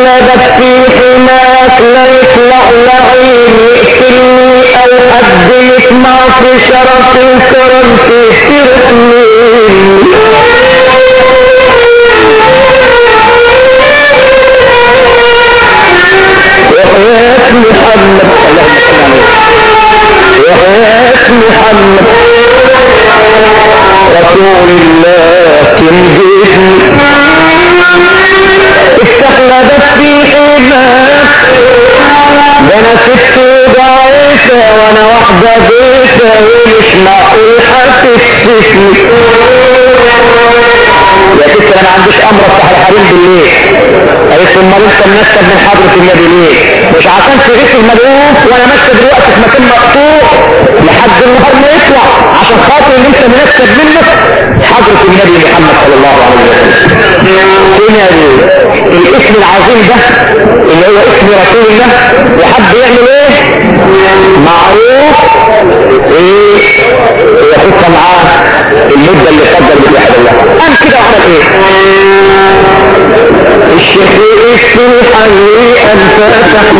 استخلدت في حماك لا يطلع لعين يقتلني او حد يطمع في شرف الكرم تسرقني وحياة محمد اللهم صل عليه وحياة محمد رسول الله تنجيني استخلدت في حماك ده انا ست ضعيفة وانا واحدة بيتة ومش معقول هتكتفني يا ست انا ما عنديش امر افتح الحريم بالليل قالت له امال انت منسب من حضرة النبي ليه مش عشان تغيث المدعوف وانا ماشي دلوقتي في مكان مقطوع لحد النهار ما يطلع عشان خاطر اللي انت منسب منك حضرة النبي محمد صلى الله عليه وسلم هنا الاسم العظيم ده اللي هو اسم رسول الله وحب يعمل ايه معروف ايه يحط معاه المدة اللي قدر بتوحد الله قام كده وعمل ايه الشيخ اسم الحقيقة فتح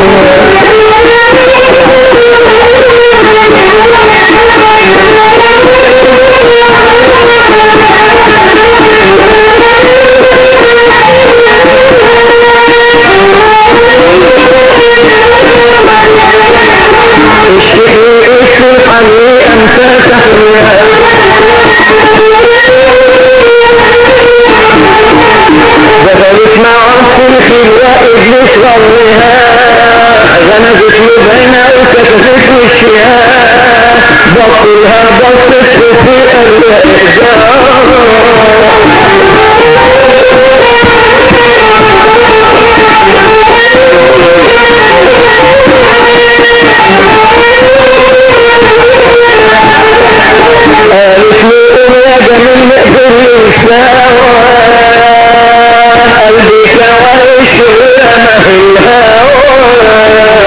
الشيخ اسم الحقيقة فتح دخلت مع كل خلوة إبليس غرها غمزت لبينا وكتفت وشها بطلها بطلت في الإحجار قالت لي قوم يا جميل نقدر نساوى قلبك وعيش ما في الهوى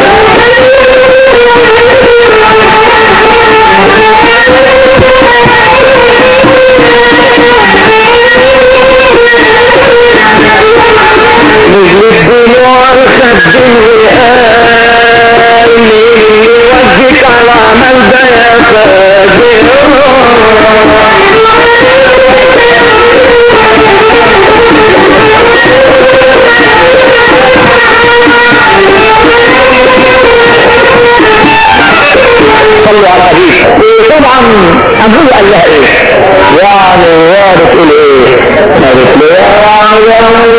نجم الدموع خد الوئام اللي يوجهك على عمل ده يا فاجر صلوا على الحبيب وطبعا ابوه قال لها ايه يعني يا بتقول ايه قالت له يا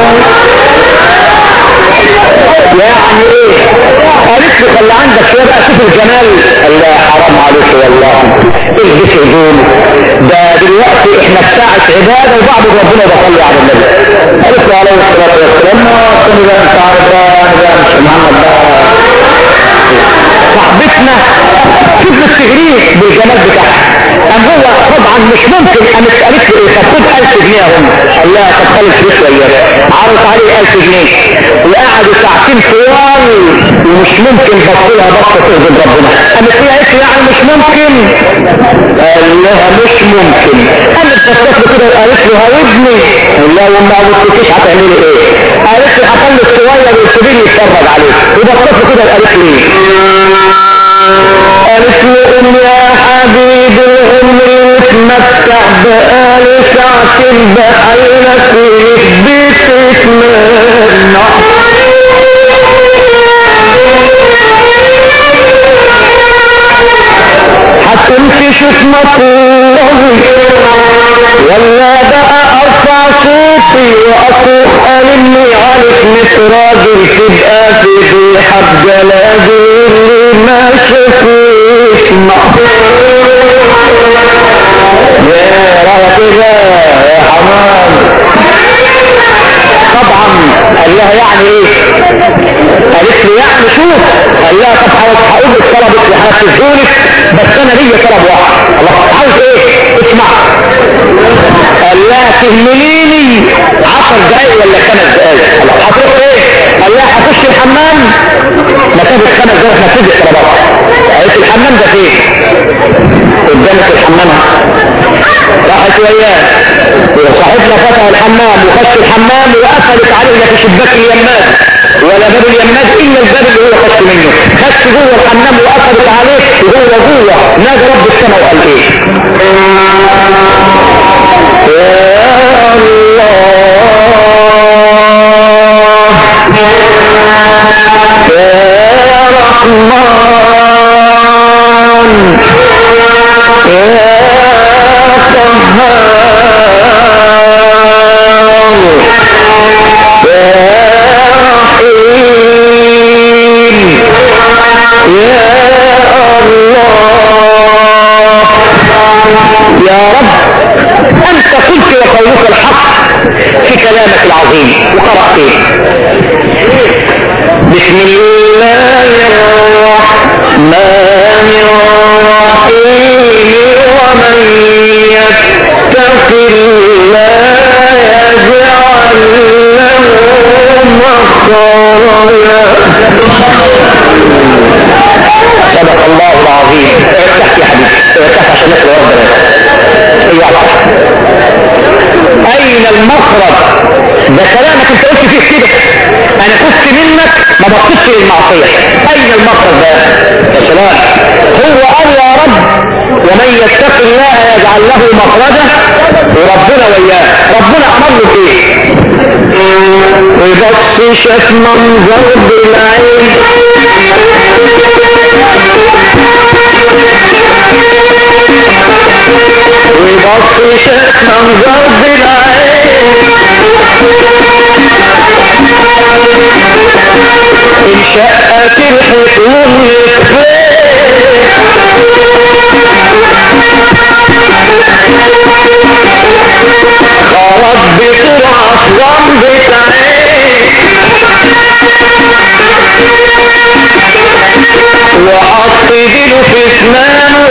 يعني ايه قالت له خلي عندك شويه بقى شوف الجمال قال لها حرام عليك والله البس هدوم ده دلوقتي احنا في ساعه عباده وبعد ربنا بصلي على النبي قالت له عليه الصلاه والسلام ما كل ده انت عارف بقى ده مش محمد بقى صاحبتنا فضلت تغريه بالجمال بتاعها قام هو طبعا مش ممكن قامت قالت له ايه طب خد 1000 جنيه اهم قال لها طب خلي فلوس وياه عرض عليه 1000 جنيه وقعدوا ساعتين طوال ومش ممكن بص لها بصه تغضب ربنا قامت هي قالت له يعني مش ممكن قال لها مش ممكن قامت بصت له كده وقالت له هاودني قال لها وما قلتلكيش هتعملي ايه قالت له هخلي الصغير والكبير يتفرج عليه وبصت له كده وقالت لي قالت له ام يا حبيبي العمر اتمتع بقالي ساعتين بحالك ويثبت تتمنع هتمشي شوف مطلوبي ولا بقى ارفع صوتي واصوح المي عليك مش راجل تبقى في ذبيحة جلادي اللي ما شافوش يا رايك كده يا حمام طبعا قال لها يعني ايه قالت له يعني شوف قال لها طب هقول لك طلبك هنفذهولك بس انا ليا طلب واحد الله عاوز ايه اسمع قال لها تهمليني عشر دقايق ولا خمس دقايق الله هتروح ايه قال لها هخش الحمام مسافه خمس دقايق هنفذ طلباتها قالت الحمام ده فين قدامك الحمام راحت وياه وصاحبنا فتح الحمام وخش الحمام وقفلت عليه في شباك اليمات ولا باب اليمنات الا الباب اللي هو خش منه خش جوه الحمام واخذت عليه وهو جوه نادى رب السماء وقال ايه يا الله يا رحمن يا قهار يا رحيم يا الله يا رب أنت قلت وقولك الحق في كلامك العظيم وقرأت إيه؟ بسم الله الرحمن الرحيم ومن يتق الله يجعل له مخرجا صدق الله العظيم ارتاح يا حبيبي ارتاح عشان نسأل ربنا ايه اين المخرج ده كلامك انت قلت فيه كده انا خفت منك ما بصيتش للمعصيه اين المخرج ده يا سلام هو قال يا رب ومن يتق الله يجعل له مخرجا وربنا وياه ربنا امر له بايه ويبصشك منظر بالعين ويبصشك منظر بالعين انشأت الحكم خرج بسرعة ضم بتعين وحط ديله في اسنانه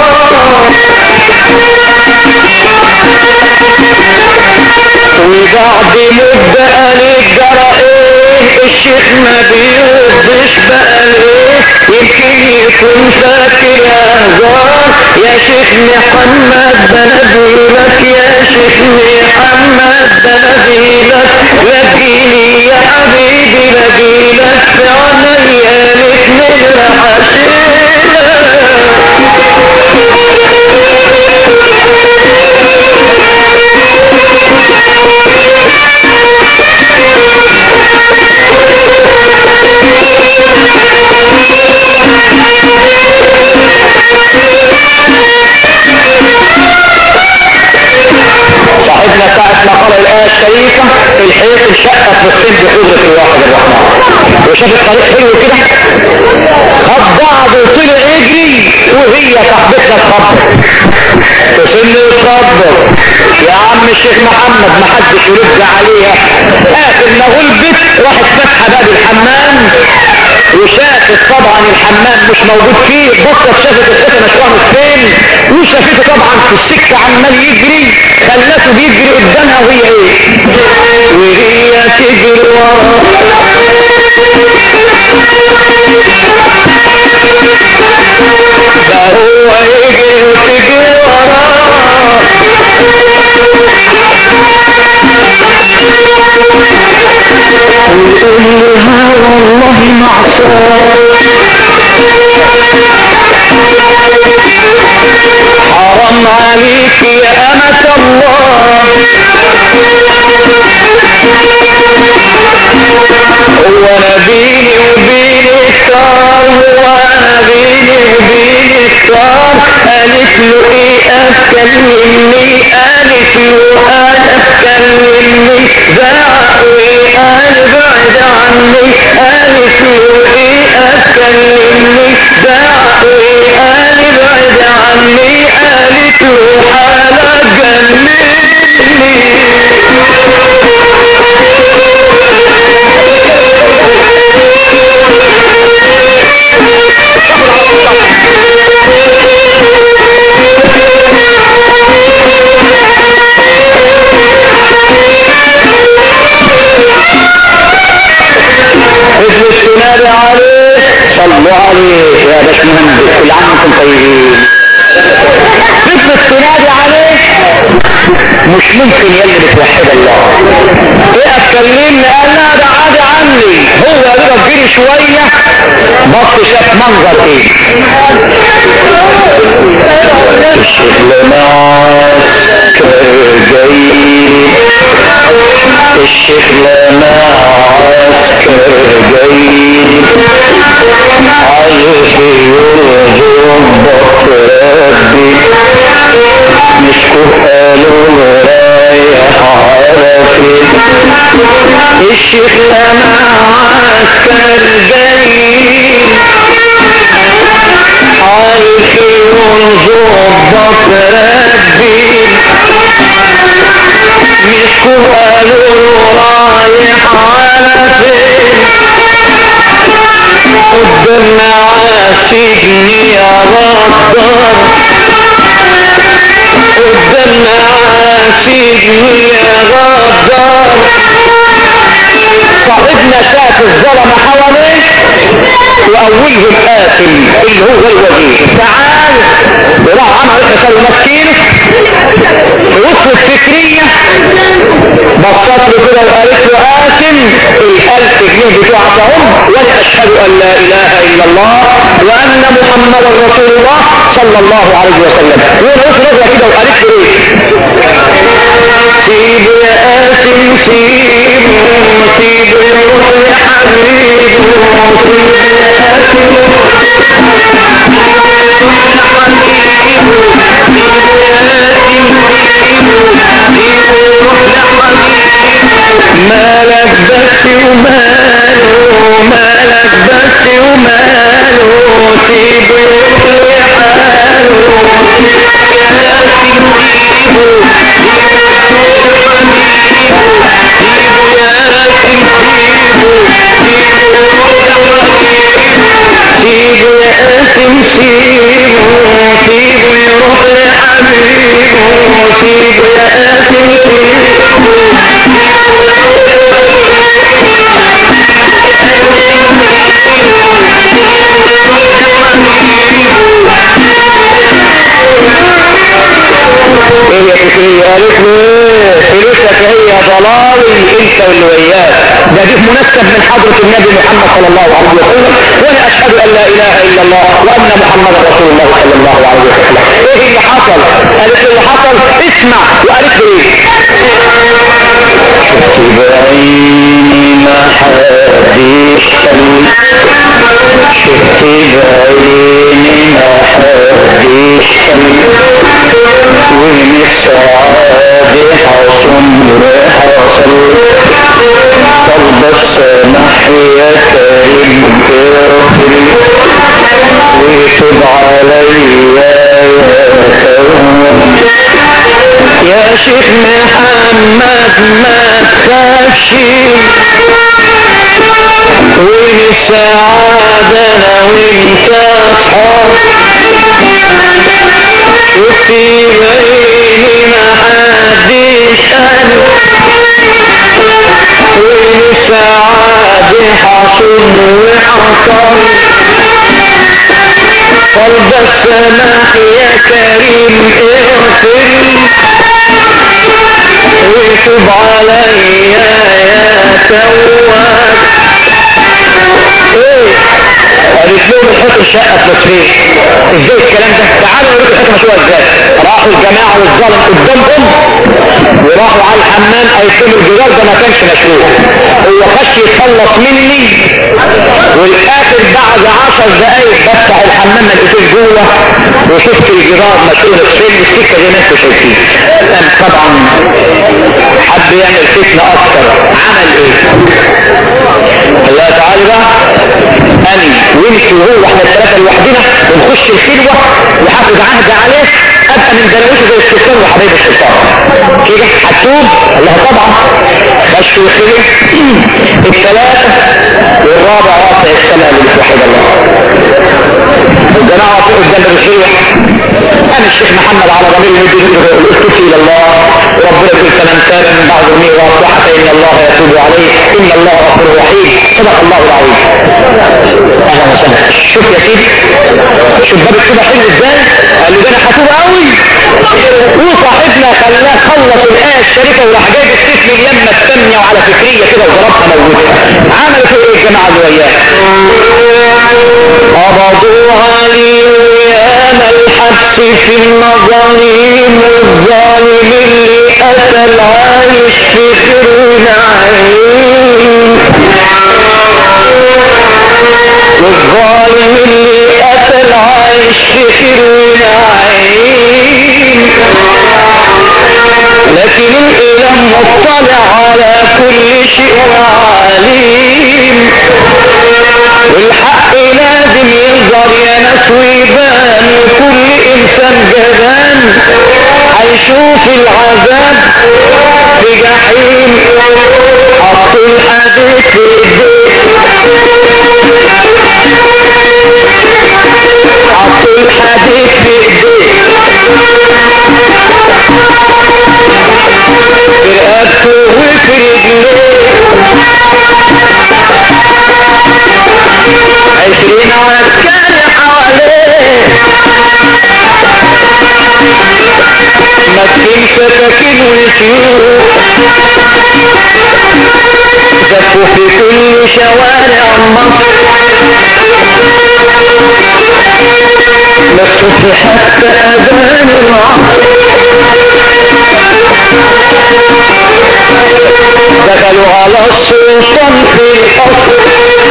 وبعد مدة قال الجرى ايه الشيخ ما بيردش بقى ليه يمكن يكون فاكر اهزار يا شيخ محمد بناديلك يا شيخ محمد بناديلك لجيني يا حبيبي لجيلك في عينيا الاتنين صاحبنا ساعة ما قرأ الآية الشريفة الحيط انشقت بالصين بقدرة الواحد الرحمن وشاف الطريق حلو كده خد بعض وطلع يجري وهي صاحبتنا تصبر تصل وتصبر يا عم الشيخ محمد ما حدش يرد عليها اخر ما غلبت راحت فاتحه باب الحمام وشافت طبعا الحمام مش موجود فيه بصت شافت الختمه شويه فين وشافته طبعا في السكه عمال يجري خلته بيجري قدامها وهي ايه وهي تجري وراه ده هو يجري وتجري وراه ويقول لها والله معصوم حرام عليك يا أمة الله هو نبيني وبينك صار هو نبيني وبينك صار قالت له ايه اتكلمني قالت له انا اتكلمني زعق وايه قال بعد عني قالت له ايه اتكلمني زعق وايه قال بعد عني قالت له حالك جنني اجلس تنادي عليه صلوا عليه يا باشمهندس كل عام وانتم طيبين اجلس تنادي عليه مش ممكن يلي بتوحد الله ايه اتكلمني قال لا ده عادي عني هو شوية بص شاف منظر ايه الشيخ لمعسكر جاي الشيخ لمعسكر جاي عايز يرزق ربي مسكوا قالوا رايح على فين الشيخ لمعسكر جاي عايز يرزق ربي مسكوا قالوا رايح على فين قدامنا عاشقني يا غدار قدامنا عاشقني يا غدار صاحبنا شاف الظلمة حواليه واولهم قاتل اللي هو الوزير تعال وراح عمل حساب مسكينه في وسط الفكرية بصت له كده وقالت له قاسم الالف جنيه بتوعك هم وانا اشهد ان لا اله الا الله وان محمدا رسول الله صلى الله عليه وسلم وانا وقفت نظره كده وقالت له ايه سيب يا قاسم سيب سيب يروح لحبيبه سيب يا قاسم مالك بس وماله مالك بس وماله سيب يروح لحاله سيبه يا قاسم سيبه سيبه يروح لحبيبه سيبه يا قاسم ايه يا فكرية قالت له ايه فلوسك هي ضلالي انت واللي وياك ده دي منسب من حضرة النبي محمد صلى الله عليه وسلم وانا اشهد ان لا اله الا الله وان محمد رسول الله صلى الله عليه وسلم ايه اللي حصل قالت له اللي حصل اسمع وقالت له ايه شفت بعيني ما حدش شفت بعيني ما حدش وين السعادة حصن حصل طلب السمح يا كريم اغفر وتب علي يا كون يا شيخ محمد ما تخافش وين السعادة انا وانت اصحاب وفي بيني ما حدش قال وين السعادة حصل وحصل قلب السماح يا كريم اغفر وتب علي يا تواب ايه قالت لهم الحكم الشقة في مصرين ازاي الكلام ده تعالوا نوريك الحكم شوية ازاي راحوا الجماعة والظالم قدامهم وراحوا على الحمام قايسين الجدار ده ما كانش مشروع هو خش يتخلص مني والاخر بعد عشر دقايق بفتح الحمام ما لقيتوش جوه وشفت الجدار مشروع السن السكه زي ما انتم شايفين قام طبعا حب يعمل فتنه اكتر عمل ايه؟ الله تعالى بقى اني وانت وهو احنا الثلاثه لوحدنا ونخش الخلوه وحافظ عهد عليه ابقى من درويشه زي السلطان وحبايب السلطان كده هتوب الله طبعا خشوا الخلوه الثلاثه والرابع رافع السماء للوحيد الله الجماعه فوق قدام الخلوه قام الشيخ محمد على ضمير يدي الاسكت الى الله ربنا يقول فمن تاب من بعد ظلمه واصلح فان الله يتوب عليه ان الله غفور رحيم صدق الله العظيم اهلا وسهلا شوف يا سيدي شوف باب التوبه حلو ازاي قال له ده انا هتوب قوي وصاحبنا خلاه خلص الايه الشريفه وراح جايب السيف من اليمه الثانيه وعلى فكريه كده وضربها موتها عملوا فيه ايه الجماعه اللي وياه في النظرين الظالم اللي قتل عايش في خير نعيم والظالم اللي قتل عايش في خير نعيم لكن الاله مطلع على كل شيء عليم والحق لازم يظهر يا ناس ويبان وكل انسان جبان هيشوف العذاب في جحيم حط الحديث في ايديه حط الحديث في ايديه في رقبته وفي رجليه عشرين عسكري حواليه ماسكين سكاكين وسيوف زفوا في كل شوارع مصر مكتوب حتى اذان العصر دخلوا على السلطان في القصر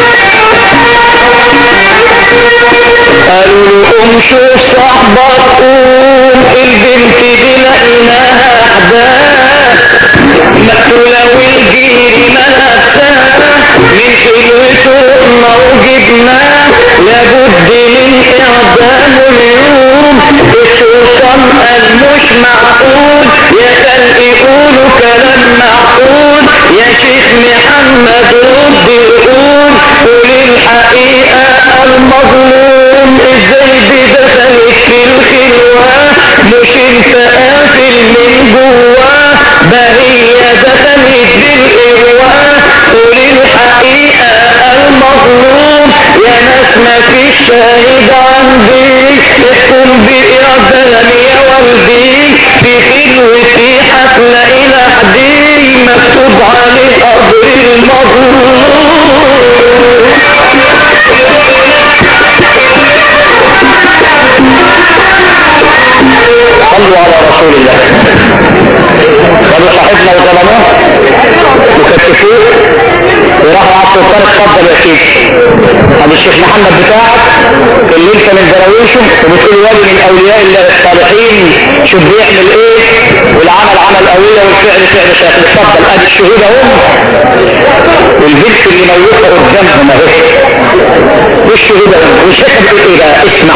قالوا له قوم شوف صاحبك قوم البنت دي لقيناها احداث مقتولة والجير ملابسها من حلوته قمنا وجبناه لابد من اعدامه اليوم السلطان قال مش معقول يا خلق يقولوا كلام معقول يا شيخ محمد رد يقول قول الحقيقة المظلوم ازاي دي دخلت في الخلوة مش انت قافل من جواه ده هي دخلت بالإرواح قول الحقيقة المظلوم يا ناس ما فيش شاهد عندي احكم بإعدام يا والدي في خلوتي هتلاقي لحدي مكتوب عليه قبر المظلوم صلوا على رسول الله قالوا صاحبنا وظلموه وكتفوه وراحوا على السلطان اتفضل يا سيدي ابو الشيخ محمد بتاعك اللي انت من دراويشه وبتقول ولي من اولياء الله الصالحين شوف بيعمل ايه والعمل عمل قوية والفعل فعل شاكر اتفضل ادي الشهود اهم والبنت اللي موجوده قدامهم اهي والشهود اهم والشيخ بتقول ايه بقى اسمع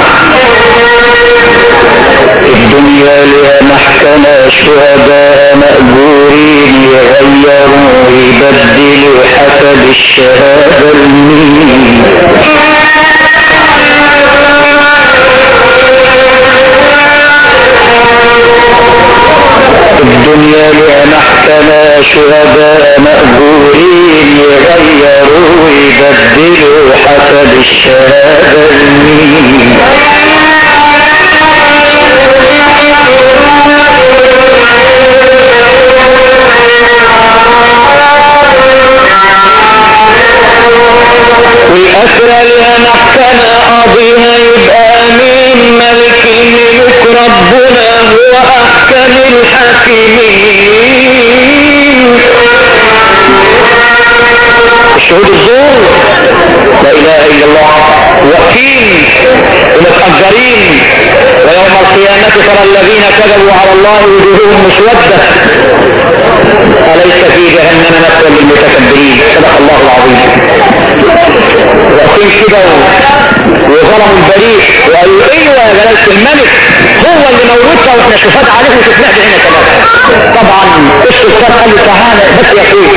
الدنيا لها محكمة شهداء مأجورين يغيروا ويبدلوا حسب الشهادة المين الدنيا لها محكمة شهداء مأجورين يغيروا ويبدلوا حسب الشهادة المين والأسرى لها محكمة قاضيها يبقى مين ملك الملوك ربنا هو أحكم الحاكمين الشهود الزور لا إله إلا الله واقفين ومتأجرين ويوم القيامة ترى الذين كذبوا على الله وجوههم مسودة أليس في جهنم مثوى للمتكبرين صدق الله العظيم واقفين كده وظلموا البريء وقالوا ايوه يا جلالة الملك هو اللي موتها واحنا شفات عليه وشفناه بعيننا كمان طبعا السلطان قال له تعالى بس يا اخوي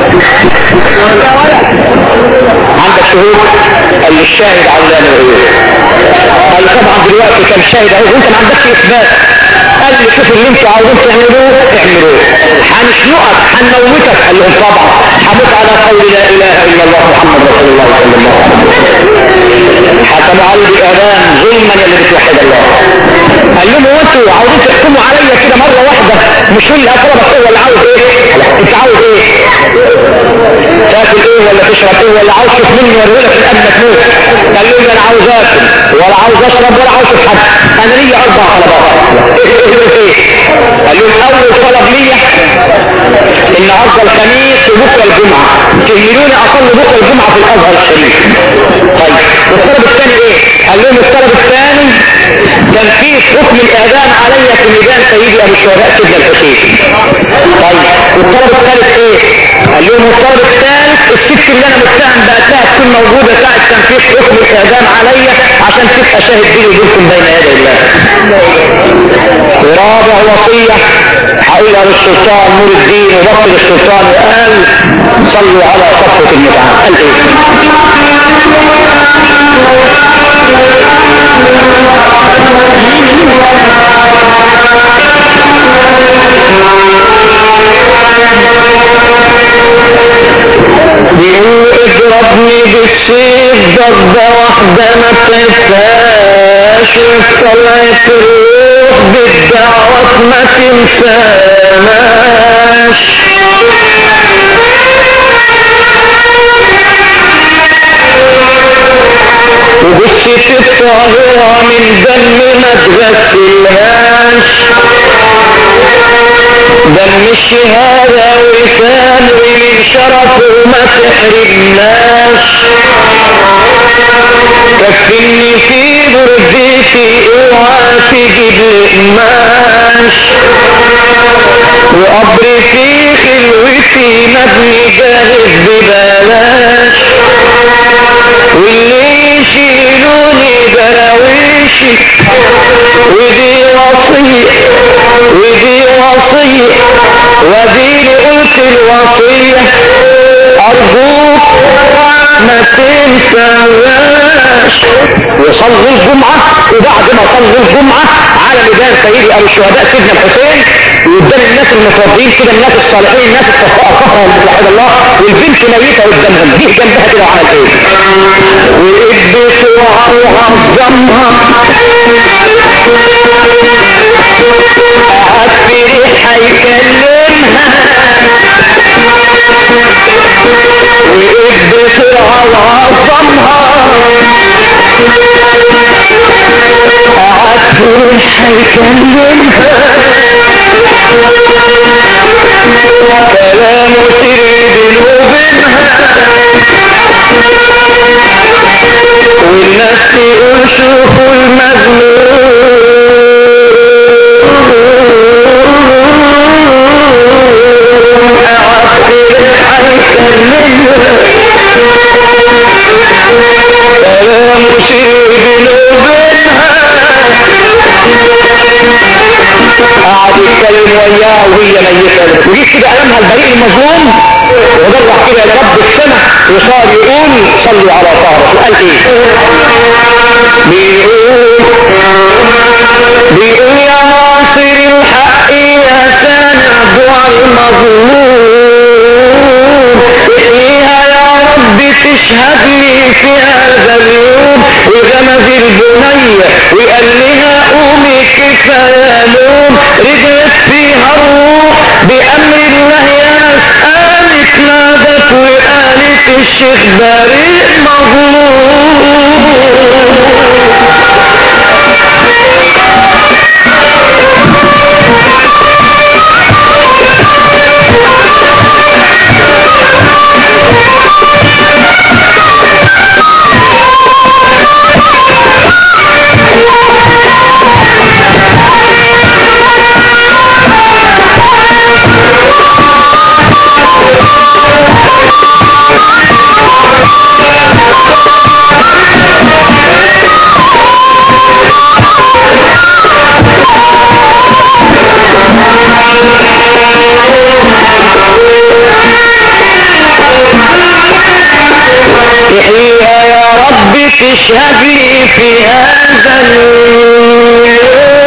عندك شهود قال لي الشاهد علام الغيوب قال لي طبعا دلوقتي كان شاهد اهو وانت ما عندكش اثبات قال لي شوف اللي انتوا عاوزين تعملوه اعملوه هنشنقك هنموتك قال لهم طبعا هموت على قول لا اله الا الله محمد رسول الله صلى الله عليه وسلم حكموا علي باذان ظلما يا اللي بتوحد الله قال لهم هو انتوا عاوزين تحكموا عليا كده مره واحده مش اللي اقربك هو اللي عاوز ايه انت عاوز ايه تاكل ايه ولا تشرب ايه ولا عاوز تشوف مني ولا لك انك موت قال لهم انا عاوز اكل ولا عاوز اشرب ولا عاوز اشوف حد انا ليا اربع طلبات ايه ايه ايه قال لهم اول طلب ليا النهارده الخميس وبكره الجمعه تهملوني اصلي بكره الجمعه في الازهر الشريف طيب والطلب الثاني ايه قال لهم الطلب الثاني تنفيذ حكم الاعدام علي في ميدان سيدي ابو الشهداء سيدنا الحسين طيب والطلب الثالث ايه قال لهم الطلب الثالث الست اللي انا متهم بقتها تكون موجوده ساعه تنفيذ حكم الاعدام علي عشان تبقى شاهد بيني وبينكم بين يدي الله ورابع وصيه هقولها للسلطان نور الدين وبطل السلطان وقال صلوا على صفوه المتعه قال ايه بيقول اضربني بالسيف ضربة واحدة ما تنساش طلعت الروح بالدعوة ما تنساناش وجثة الطاهرة من دم ما تغسلهاش دم الشهادة ولسان من شرف وما تحرمناش كفني في برديتي اوعى تجيب قماش وقبري في خلوتي مبني جاهز ببلاش واللي يشيلوني براويشي ودي وصية ودي وصية ودي قلت الوصية أرجوك ما تنساش وصلي الجمعة وبعد ما صلي الجمعة على ميدان سيدي أبو الشهداء سيدنا الحسين وقدام الناس المتوضين كده الناس الصالحين الناس الصفاء وحد الله والبنت ميتة قدامهم دي جنبها كده وعمل ايه وإدت وعظمها قعد في ريحة يكلمها وإدت وعظمها قعد في ريحة يكلمها كلام سر بنوبها والناس تقول شوفوا المجنون أعطي هيكلمها كلام سر بنوبها قعد يتكلم وياه وهي ميتة وجيت كده ألمها البريء المظلوم وضرح كده لرب السماء وصار يقول صلوا على طهرة وقال ايه بيقول بيقول يا ناصر الحق يا سامع دعاء المظلوم احييها يا رب تشهد لي في هذا اليوم وغمز البنية وقال لها قومي كفاية نوم رجعت فيها الروح بأمر الله يا ناس قالت نادت وقالت الشيخ بريء مظلوم احييها يا رب تشهد لي في هذا اليوم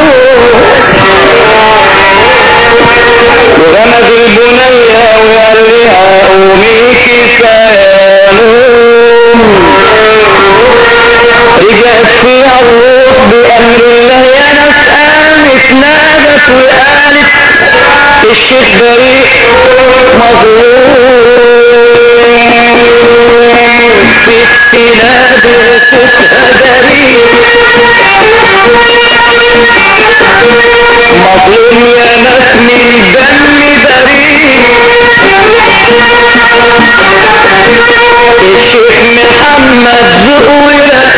وغمز البنية وقال لها قومي كفاية نوم رجعت فيها الروح بأمر الله يا ناس قامت نادت وقالت الشيخ بريء مظلوم والست نادر صوتها غريب مظلوم يا ناس من دم بريء الشيخ محمد ذوق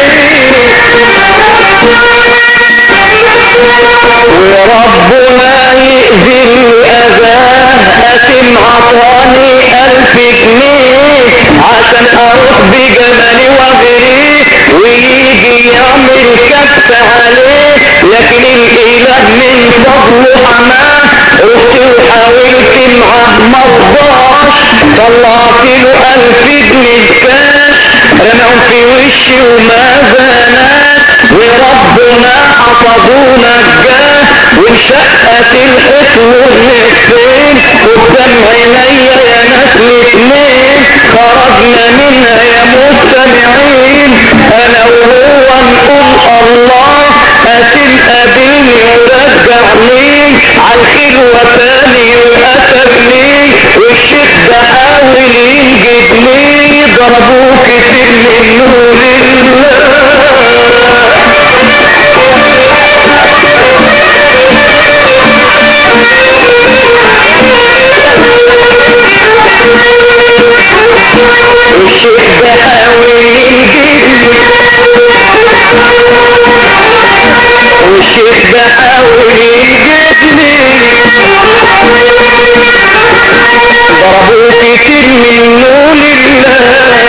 وربنا يأذي الأذان أتم عطاني ألف جنيه عشان أروح بجمالي وغيري ويجي يعمل كف عليه لكن الإله من فضله حماه رحت وحاولت معاه مرضاش طلعت له ألف جنيه كاش رماهم في وشي وما بنات وربنا حفظونا الجاه وانشقت الحيط والنسين قدام عينيا يا ناس الاتنين خرجنا منها يا مستمعين انا وهو نقول الله هاتم قابلني ورجعني عالخلوة تاني وقتلني والشيخ ده حاول ينجدني ضربوه كتير من نور الله الشيخ ده حاول ينجدني والشيخ ده حاول ينجدني ضربوه كتير من نور الله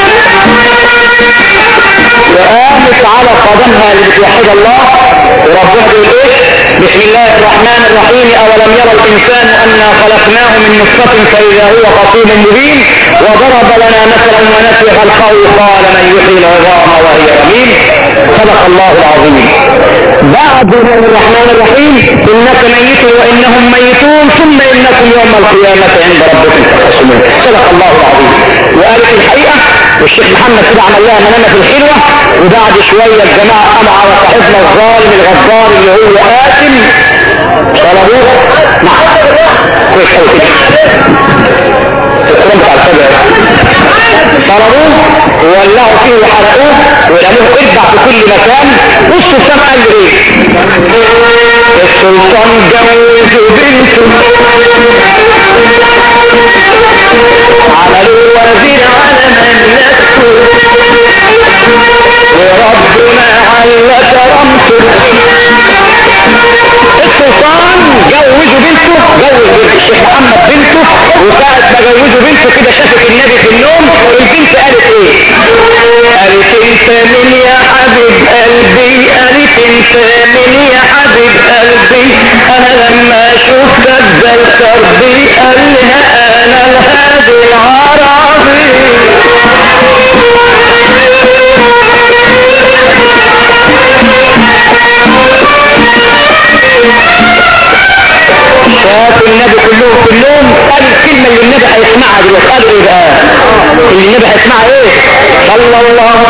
وقامت على قدمها اللي بتوحد الله وربنا بيقول ايه بسم الله الرحمن الرحيم اولم يرى الانسان انا خلقناه من نطفه فاذا هو خصيم مبين وضرب لنا مثلا ونسي خلقه قال من يحيي العظام وهي رميم صدق الله العظيم بعد الرحمن الرحيم انك ميت وانهم ميتون ثم انكم يوم القيامه عند ربكم تختصمون صدق الله العظيم وقالت الحقيقه والشيخ محمد كده عمل لها منامه في الحلوه وبعد شويه الجماعه قاموا على صاحبنا الظالم الغدار اللي هو قاتل طلبوه نعم كويس قوي كده الكلام بتاع السبع طلبوه وولعوا فيه وحرقوه ورموه اربع في كل مكان والسلطان قال له ايه السلطان جوز بنته عملوا وزير على مملكته وربنا على كرمته السلطان جوزوا بنته جوز بنت الشيخ محمد بنته وساعة ما جوزوا بنته كده شافت النبي في النوم البنت قالت ايه قالت انت من يا حبيب قلبي قالت انت من يا حبيب قلبي انا لما شفتك ذكر بي قال لها انا الهادي العربي شاف النبي كلهم كلهم قال الكلمة اللي النبي هيسمعها دلوقتي قالوا ايه بقى اللي النبي هيسمعها ايه صلى الله